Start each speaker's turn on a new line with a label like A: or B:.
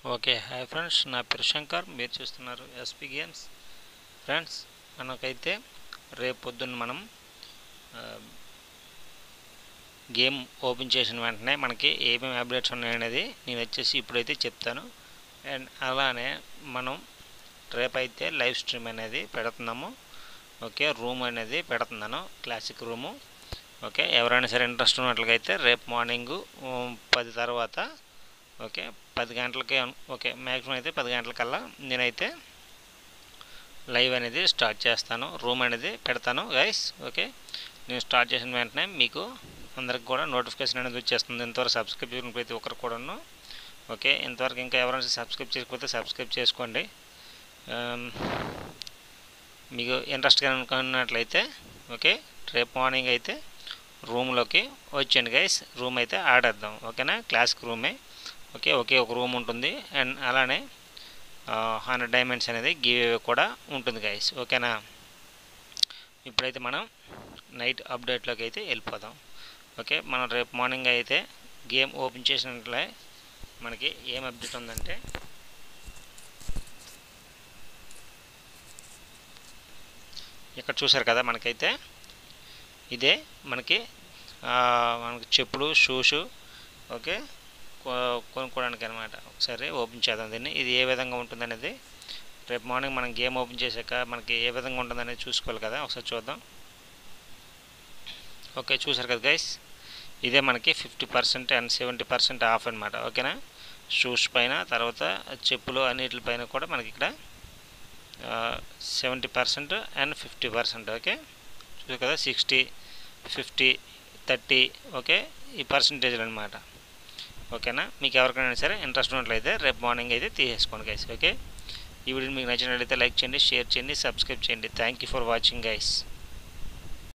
A: okay hi friends నా పేరు శంకర్ మీరు చూస్తున్నారు ఎస్పీ గేమ్స్ ఫ్రెండ్స్ మనకైతే రేపు పొద్దున్న మనం ఆ, గేమ్ ఓపెన్ చేసిన వెంటనే మనకి ఏమేమి అప్డేట్స్ ఉన్నాయనేది నేను వచ్చేసి ఇప్పుడైతే చెప్తాను అండ్ అలానే మనం రేపైతే లైవ్ స్ట్రీమ్ అనేది పెడుతున్నాము ఓకే రూమ్ అనేది పెడుతున్నాను క్లాసిక్ రూము ఓకే ఎవరైనా సరే ఇంట్రెస్ట్ ఉన్నట్లయితే రేపు మార్నింగు పది తర్వాత ఓకే పది గంటలకి ఓకే మ్యాక్సిమం అయితే పది గంటలకల్లా నేనైతే లైవ్ అనేది స్టార్ట్ చేస్తాను రూమ్ అనేది పెడతాను గైస్ ఓకే నేను స్టార్ట్ చేసిన వెంటనే మీకు అందరికి కూడా నోటిఫికేషన్ అనేది వచ్చేస్తుంది ఇంతవరకు సబ్స్క్రైబ్ చేసిన ప్రతి ఒక్కరు కూడాను ఓకే ఇంతవరకు ఇంకా ఎవరైనా సబ్స్క్రైబ్ చేయకపోతే సబ్స్క్రైబ్ చేసుకోండి ఆమ్, మీకు ఇంట్రెస్ట్గా అనుకున్నట్లయితే ఓకే రేపు మార్నింగ్ అయితే రూమ్లోకి వచ్చేయండి గైస్ రూమ్ అయితే ఆడేద్దాం ఓకేనా క్లాసిక్ రూమే ఓకే ఒకే ఒక రూమ్ ఉంటుంది అండ్ అలానే హండ్రెడ్ డైమండ్స్ అనేది గివ్ కూడా ఉంటుంది గైస్ ఓకేనా ఇప్పుడైతే మనం నైట్ అప్డేట్లోకి అయితే వెళ్ళిపోదాం ఓకే మనం రేపు మార్నింగ్ అయితే గేమ్ ఓపెన్ చేసినట్లే మనకి ఏం అప్డేట్ ఉందంటే ఇక్కడ చూసారు కదా మనకైతే ఇదే మనకి ఆ, మనకి చెప్పులు షూస్ ఓకే కొ- కొనుక్కోవడానికి అనమాట ఒకసారి ఓపెన్ చేద్దాం దీన్ని ఇది ఏ విధంగా ఉంటుందనేది రేపు మార్నింగ్ మనం గేమ్ ఓపెన్ చేశాక మనకి ఏ విధంగా ఉంటుందనేది చూసుకోవాలి కదా ఒకసారి చూద్దాం ఓకే చూసారు కదా గైస్ ఇదే మనకి fifty percent and seventy percent off అనమాట ఓకేనా షూస్ పైన తర్వాత చెప్పులు అన్నిటిపైన కూడా మనకి ఇక్కడ seventy percent and fifty percent okay చూసారు కదా సిక్స్టీ ఫిఫ్టీ థర్టీ ఓకే ఈ పర్సంటేజ్లు అనమాట ఓకేనా మీకు ఎవరికైనా సరే ఇంట్రెస్ట్ ఉన్నట్లయితే రేపు మార్నింగ్ అయితే తీసేసుకోండి గైస్ ఓకే ఈ వీడియో మీకు నచ్చినట్లయితే లైక్ చేయండి షేర్ చేయండి సబ్స్క్రైబ్ చేయండి thank you for watching guys